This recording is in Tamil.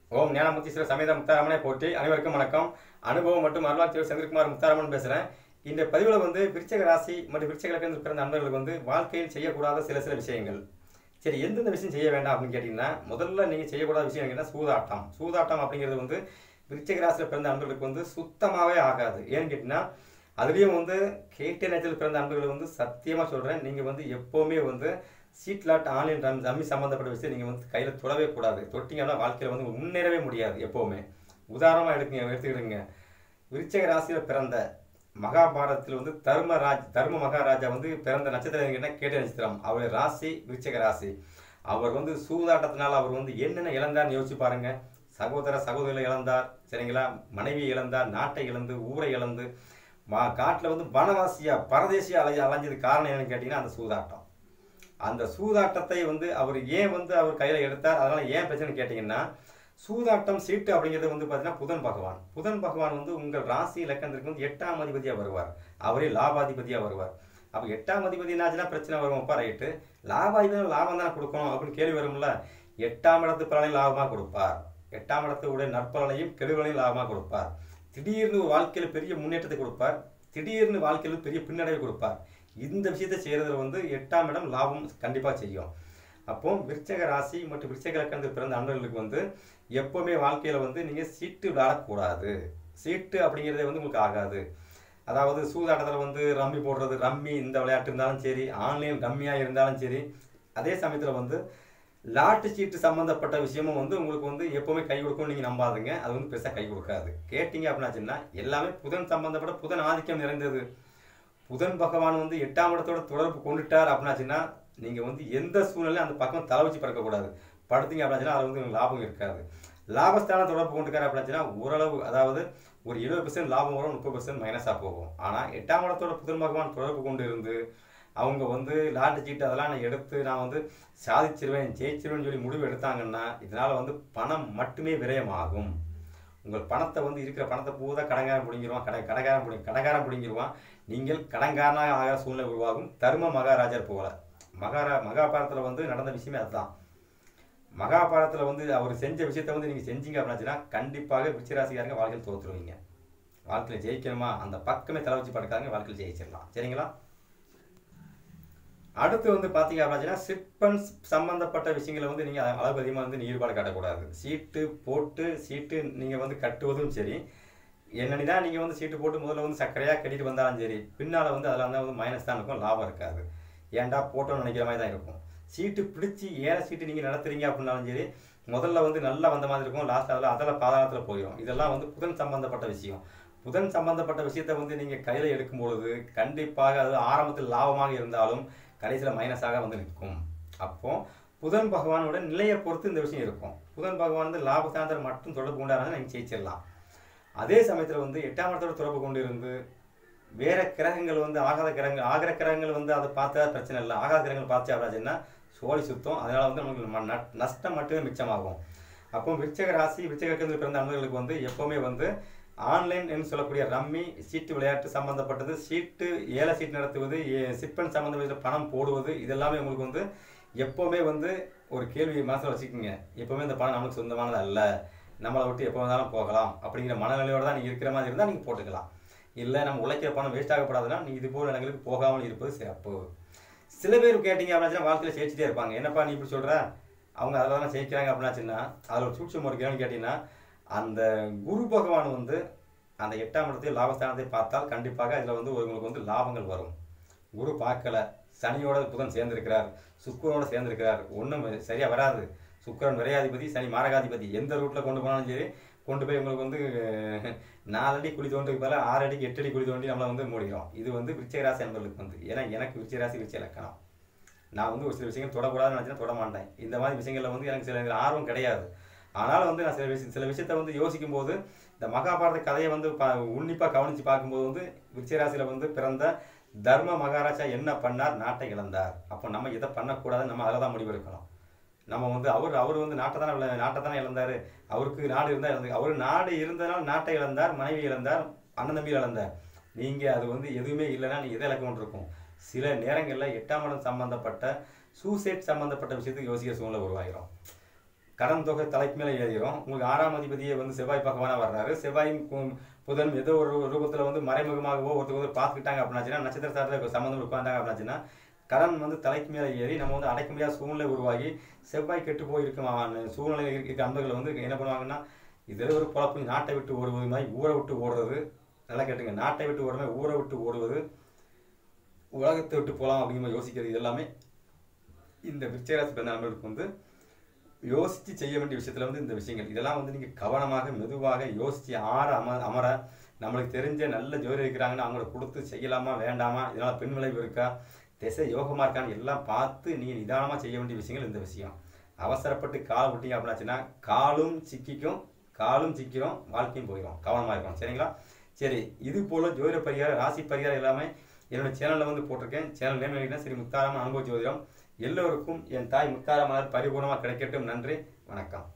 ஓம் ஞானமுத்தீஸ்வர சமேத முத்தாரமனை போற்றி அனைவருக்கும் வணக்கம் அனுபவம் மற்றும் அருளாட்சியர் செந்தில்குமார் முத்தாரமன் பேசுகிறேன் இந்த பதிவில் வந்து விருச்சக ராசி மற்றும் விருச்சக லக்கணத்தில் பிறந்த நண்பர்களுக்கு வந்து வாழ்க்கையில் செய்யக்கூடாத சில சில விஷயங்கள் சரி எந்தெந்த விஷயம் செய்ய வேண்டாம் அப்படின்னு கேட்டிங்கன்னா முதல்ல நீங்கள் செய்யக்கூடாத விஷயம் என்னன்னா சூதாட்டம் சூதாட்டம் அப்படிங்கிறது வந்து விருச்சக ராசியில் பிறந்த நண்பர்களுக்கு வந்து சுத்தமாகவே ஆகாது ஏன்னு கேட்டிங்கன்னா அதுலேயும் வந்து கேட்ட நேரத்தில் பிறந்த நண்பர்கள் வந்து சத்தியமாக சொல்கிறேன் நீங்கள் வந்து எப்போவுமே வந்து சீட் லாட் ஆன்லைன் ரம் ரம்மி சம்மந்தப்பட்ட விஷயம் நீங்கள் வந்து கையில் தொடவே கூடாது தொட்டிங்கன்னா வாழ்க்கையில் வந்து முன்னேறவே முடியாது எப்போவுமே உதாரணமாக எடுக்குங்க எடுத்துக்கிடுங்க விருச்சக ராசியில் பிறந்த மகாபாரதத்தில் வந்து தர்மராஜ் தர்ம மகாராஜா வந்து பிறந்த நட்சத்திரம் என்ன கேட்ட நட்சத்திரம் அவர் ராசி விருச்சக ராசி அவர் வந்து சூதாட்டத்தினால அவர் வந்து என்னென்ன இழந்தார்னு யோசிச்சு பாருங்க சகோதர சகோதரிகளை இழந்தார் சரிங்களா மனைவி இழந்தார் நாட்டை இழந்து ஊரை இழந்து மா காட்டில் வந்து வனவாசியா பரதேசியா அலைய அலைஞ்சது காரணம் என்னன்னு கேட்டிங்கன்னா அந்த சூதாட்டம் அந்த சூதாட்டத்தை வந்து அவர் ஏன் வந்து அவர் கையில் எடுத்தார் அதனால ஏன் பிரச்சனை கேட்டிங்கன்னா சூதாட்டம் சீட்டு அப்படிங்கிறது வந்து பார்த்தீங்கன்னா புதன் பகவான் புதன் பகவான் வந்து உங்கள் ராசி இலக்கணத்திற்கு வந்து எட்டாம் அதிபதியாக வருவார் அவரே லாபாதிபதியாக வருவார் அப்போ எட்டாம் அதிபதி என்னாச்சுன்னா பிரச்சனை வரும்ப்பா ரைட்டு லாபாதிபதி லாபம் தானே கொடுக்கணும் அப்படின்னு கேள்வி வரும்ல எட்டாம் இடத்து பலனையும் லாபமாக கொடுப்பார் எட்டாம் இடத்து உடைய நற்பலனையும் கெடுகளையும் லாபமாக கொடுப்பார் திடீர்னு வாழ்க்கையில் பெரிய முன்னேற்றத்தை கொடுப்பார் திடீர்னு வாழ்க்கையில் பெரிய பின்னடைவை கொடுப்பார் இந்த விஷயத்தை செய்கிறதுல வந்து எட்டாம் இடம் லாபம் கண்டிப்பாக செய்யும் அப்போ விருச்சக ராசி மற்றும் விருச்சக லக்கணத்தில் பிறந்த அன்பர்களுக்கு வந்து எப்போவுமே வாழ்க்கையில் வந்து நீங்கள் சீட்டு விளையாடக்கூடாது சீட்டு அப்படிங்கிறதே வந்து உங்களுக்கு ஆகாது அதாவது சூதாட்டத்தில் வந்து ரம்மி போடுறது ரம்மி இந்த விளையாட்டு இருந்தாலும் சரி ஆன்லைன் ரம்மியாக இருந்தாலும் சரி அதே சமயத்தில் வந்து லாட்டு சீட்டு சம்மந்தப்பட்ட விஷயமும் வந்து உங்களுக்கு வந்து எப்போவுமே கை கொடுக்கும் நீங்கள் நம்பாதுங்க அது வந்து பெருசாக கை கொடுக்காது கேட்டிங்க அப்படின்னாச்சுன்னா எல்லாமே புதன் சம்மந்தப்பட்ட புதன் ஆதிக்கம் நிறைந்தது புதன் பகவான் வந்து எட்டாம் இடத்தோட தொடர்பு கொண்டுட்டார் அப்படின்னாச்சுன்னா நீங்கள் வந்து எந்த சூழ்நிலையும் அந்த பக்கம் தலை வச்சு பறக்கக்கூடாது படுத்தீங்க அப்படின்னாச்சுன்னா அது வந்து உங்களுக்கு லாபம் இருக்காது லாபஸ்தான தொடர்பு கொண்டுக்கார் அப்படின்னாச்சுன்னா ஓரளவு அதாவது ஒரு இருபது பர்சன்ட் லாபம் வரும் முப்பது பர்சன்ட் மைனஸாக போகும் ஆனால் எட்டாம் இடத்தோட புதன் பகவான் தொடர்பு கொண்டு இருந்து அவங்க வந்து லாட்டு சீட்டு அதெல்லாம் நான் எடுத்து நான் வந்து சாதிச்சிருவேன் ஜெயிச்சிருவேன்னு சொல்லி முடிவு எடுத்தாங்கன்னா இதனால் வந்து பணம் மட்டுமே விரயமாகும் உங்கள் பணத்தை வந்து இருக்கிற பணத்தை பூரா கடங்காரம் பிடிங்கிருவான் கடை கடைக்காரன் பிடி கடைக்காரன் பிடிங்கிருவான் நீங்கள் கடங்காரனாக ஆகிற சூழ்நிலை உருவாகும் தர்ம மகாராஜர் போல மகாரா மகாபாரதத்தில் வந்து நடந்த விஷயமே அதுதான் மகாபாரதத்தில் வந்து அவர் செஞ்ச விஷயத்த வந்து நீங்கள் செஞ்சீங்க அப்படின்னாச்சுன்னா கண்டிப்பாக விருச்சிராசிக்காரங்க வாழ்க்கையில் தோற்றுருவீங்க வாழ்க்கையில் ஜெயிக்கணுமா அந்த பக்கமே தலை வச்சு படுக்காங்க வாழ்க்கையில் ஜெயிச்சிடலாம் சரிங்களா அடுத்து வந்து பார்த்தீங்க அப்படின்னா சிப்பன்ஸ் சம்மந்தப்பட்ட விஷயங்களை வந்து நீங்கள் அளவுக்கு அதிகமாக வந்து ஈடுபாடு காட்டக்கூடாது சீட்டு போட்டு சீட்டு நீங்கள் வந்து கட்டுவதும் சரி என்னன்னு தான் நீங்கள் வந்து சீட்டு போட்டு முதல்ல வந்து சர்க்கரையாக கட்டிட்டு வந்தாலும் சரி பின்னால் வந்து அதில் வந்து வந்து மைனஸ் தான் இருக்கும் லாபம் இருக்காது ஏன்டா போட்டோன்னு நினைக்கிற மாதிரி தான் இருக்கும் சீட்டு பிடிச்சி ஏழை சீட்டு நீங்கள் நடத்துறீங்க அப்படின்னாலும் சரி முதல்ல வந்து நல்லா வந்த மாதிரி இருக்கும் லாஸ்ட் அதில் அதில் பாதாளத்தில் போயிடும் இதெல்லாம் வந்து புதன் சம்பந்தப்பட்ட விஷயம் புதன் சம்பந்தப்பட்ட விஷயத்தை வந்து நீங்கள் கையில் எடுக்கும் பொழுது கண்டிப்பாக அது ஆரம்பத்தில் லாபமாக இருந்தாலும் கடைசியில் மைனஸாக வந்து நிற்கும் அப்போ புதன் பகவானோட நிலையை பொறுத்து இந்த விஷயம் இருக்கும் புதன் பகவான் வந்து லாபஸ்தானத்தில் மட்டும் தொடர்பு கொண்டாடுறாங்க நீங்கள் ஜெயிச்சிடலாம் அதே சமயத்தில் வந்து எட்டாம் இடத்தோட தொடர்பு கொண்டு இருந்து வேற கிரகங்கள் வந்து ஆகாத கிரகங்கள் ஆகிற கிரகங்கள் வந்து அதை பார்த்தா பிரச்சனை இல்லை ஆகாத கிரகங்கள் பார்த்து அப்படின்னா சோழி சுத்தம் அதனால வந்து நமக்கு ம- நட்- நஷ்டம் மட்டுமே மிச்சமாகும் அப்போ விருச்சக ராசி விருச்சகத்தில் பிறந்த அன்பர்களுக்கு வந்து எப்போவுமே வந்து ஆன்லைன் என்று சொல்லக்கூடிய ரம்மி சீட்டு விளையாட்டு சம்பந்தப்பட்டது சீட்டு ஏல சீட்டு நடத்துவது ஏ- சிப்பன் சம்பந்தப்பட்ட பணம் போடுவது இதெல்லாமே உங்களுக்கு வந்து எப்போவுமே வந்து ஒரு கேள்வி மனசில் வச்சுக்கோங்க எப்போவுமே இந்த பணம் நமக்கு சொந்தமானது அல்ல நம்மளை விட்டு எப்போ வேணாலும் போகலாம் அப்படிங்கிற மனநிலையோட தான் நீங்கள் இருக்கிற மாதிரி இருந்தால் நீங்கள் போட்டுக்கலாம் இல்லை நம்ம உழைக்கிற பணம் வேஸ்ட் ஆகப்படாதுன்னா நீ இது போல இடங்களுக்கு போகாமல் இருப்பது சிறப்பு சில பேர் கேட்டிங்க அப்படின்னா வாழ்க்கையில் ஜெயிச்சிட்டே இருப்பாங்க என்னப்பா நீ இப்படி சொல்கிற அவங்க அதில் தான் ஜெயிக்கிறாங்க அப்படின்னாச்சுன்னா அதில் ஒரு சூட்சம் ஒரு கேள்வி கேட்டிங்கன்னா அந்த குரு பகவான் வந்து அந்த எட்டாம் இடத்தையும் லாபஸ்தானத்தை பார்த்தால் கண்டிப்பாக இதில் வந்து உங்களுக்கு வந்து லாபங்கள் வரும் குரு பார்க்கல சனியோட புதன் சேர்ந்திருக்கிறார் சுக்கிரனோட சேர்ந்திருக்கிறார் ஒன்றும் சரியாக வராது சுக்கிரன் விரையாதிபதி சனி மாரகாதிபதி எந்த ரூட்டில் கொண்டு போனாலும் சரி கொண்டு போய் உங்களுக்கு வந்து அஹ், நாலு அடி குழி தோண்டுக்கு பதிலா ஆறு அடிக்கு எட்டு அடி குழி தோண்டி நம்மளை வந்து மூடிடும் இது வந்து விருச்சிகராசி என்பவர்களுக்கு வந்து ஏன்னா எனக்கு விருச்சிகராசி விருச்சி இலக்கணம் நான் வந்து ஒரு சில விஷயங்கள் தொடக்கூடாதுன்னு நினச்சினா தொட மாட்டேன் இந்த மாதிரி விஷயங்களில் வந்து எனக்கு சில இதுல ஆர்வம் கிடையாது ஆனாலும் வந்து நான் சில விஷயம் சில விஷயத்த வந்து யோசிக்கும் போது இந்த மகாபாரத கதையை வந்து பா உன்னிப்பாக கவனித்து பார்க்கும்போது வந்து விருச்சிகராசியில் வந்து பிறந்த தர்ம மகாராஜா என்ன பண்ணார் நாட்டை இழந்தார் அப்போ நம்ம இதை பண்ணக்கூடாது நம்ம அதில் தான் முடிவெடுக்கணும் நம்ம வந்து அவர் அவர் வந்து நாட்டை தானே நாட்டை தானே இழந்தார் அவருக்கு நாடு இருந்தால் இழந்து அவர் நாடு இருந்தனால் நாட்டை இழந்தார் மனைவி இழந்தார் அண்ணன் தம்பி இழந்தார் நீங்கள் அது வந்து எதுவுமே இல்லைன்னா நீ எதை இழக்க இருக்கும் சில நேரங்களில் எட்டாம் இடம் சம்பந்தப்பட்ட சூசைட் சம்பந்தப்பட்ட விஷயத்துக்கு யோசிக்கிற சூழ்நிலை உருவாகிரும் கடன் தொகை தலைக்கு மேலே ஏறிடும் உங்களுக்கு ஆறாம் அதிபதியை வந்து செவ்வாய் பகவானாக வர்றாரு செவ்வாயும் கு- புதன் ஏதோ ஒரு ரூபத்தில் வந்து மறைமுகமாகவோ ஒருத்தர் வந்து பார்த்துக்கிட்டாங்க அப்படின்னாச்சுன்னா நட்சத்திர சாரத்தில் சம்மந்தம் உட்காந்தாங்க அப்படின்னாச்சுன்னா கடன் வந்து தலைக்கு மேலே ஏறி நம்ம வந்து அடைக்க முடியாத சூழ்நிலை உருவாகி செவ்வாய் கெட்டு போயிருக்கும் அவன் சூழ்நிலை இருக்க அன்பர்கள் வந்து என்ன பண்ணுவாங்கன்னா இதே ஒரு குழப்பம் நாட்டை விட்டு ஓடுவது மாதிரி ஊரை விட்டு ஓடுறது நல்லா கேட்டுங்க நாட்டை விட்டு ஓடுறது ஊரை விட்டு ஓடுவது உலகத்தை விட்டு போகலாம் அப்படிங்கிற மாதிரி யோசிக்கிறது இது எல்லாமே இந்த விருச்சிகராசி பிறந்த நண்பர்களுக்கு வந்து யோசித்து செய்ய வேண்டிய விஷயத்துல வந்து இந்த விஷயங்கள் இதெல்லாம் வந்து நீங்கள் கவனமாக மெதுவாக யோசித்து ஆற அம அமர நம்மளுக்கு தெரிஞ்ச நல்ல ஜோதி இருக்கிறாங்கன்னா அவங்கள கொடுத்து செய்யலாமா வேண்டாமா இதனால் பின் விளைவு இருக்கா திசை யோகமாக இருக்கான்னு எல்லாம் பார்த்து நீங்கள் நிதானமாக செய்ய வேண்டிய விஷயங்கள் இந்த விஷயம் அவசரப்பட்டு கால் விட்டீங்க அப்படின்னாச்சுன்னா காலும் சிக்கிக்கும் காலும் சிக்கிறோம் வாழ்க்கையும் போயிடும் கவனமாக இருக்கும் சரிங்களா சரி இது போல ஜோதிட பரிகாரம் ராசி பரிகாரம் எல்லாமே என்னோட சேனலில் வந்து போட்டிருக்கேன் சேனல் நேம் எழுதினா சரி முத்தாரமான அனுபவ ஜோதிடம் எல்லோருக்கும் என் தாய் முத்தாரமலர் பரிபூர்ணமாக கிடைக்கட்டும் நன்றி வணக்கம்